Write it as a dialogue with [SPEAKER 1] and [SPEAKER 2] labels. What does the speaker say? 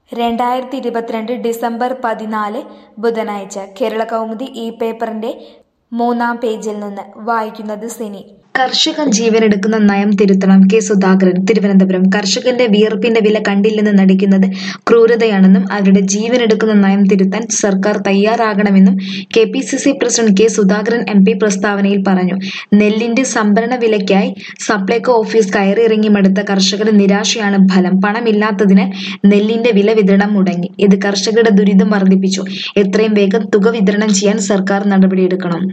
[SPEAKER 1] രണ്ടായിരത്തി ഇരുപത്തിരണ്ട് ഡിസംബർ പതിനാല് ബുധനാഴ്ച കേരള കൗമുദി ഈ പേപ്പറിന്റെ മൂന്നാം പേജിൽ നിന്ന് വായിക്കുന്നത് സിനി
[SPEAKER 2] കർഷകൻ ജീവനെടുക്കുന്ന നയം തിരുത്തണം കെ സുധാകരൻ തിരുവനന്തപുരം കർഷകന്റെ വിയർപ്പിന്റെ വില കണ്ടില്ലെന്ന് നടിക്കുന്നത് ക്രൂരതയാണെന്നും അവരുടെ ജീവനെടുക്കുന്ന നയം തിരുത്താൻ സർക്കാർ തയ്യാറാകണമെന്നും K P C C president K Sudhakaran M P പ്രസ്താവനയിൽ പറഞ്ഞു നെല്ലിന്റെ സംഭരണ വിലയ്ക്കായി സപ്ലൈകോ ഓഫീസ് കയറിയിറങ്ങി മടുത്ത കർഷകരുടെ നിരാശയാണ് ഫലം പണമില്ലാത്തതിനാൽ നെല്ലിന്റെ വില വിതരണം മുടങ്ങി ഇത് കർഷകരുടെ ദുരിതം വർദ്ധിപ്പിച്ചു എത്രയും വേഗം തുക വിതരണം ചെയ്യാൻ സർക്കാർ നടപടിയെടുക്കണം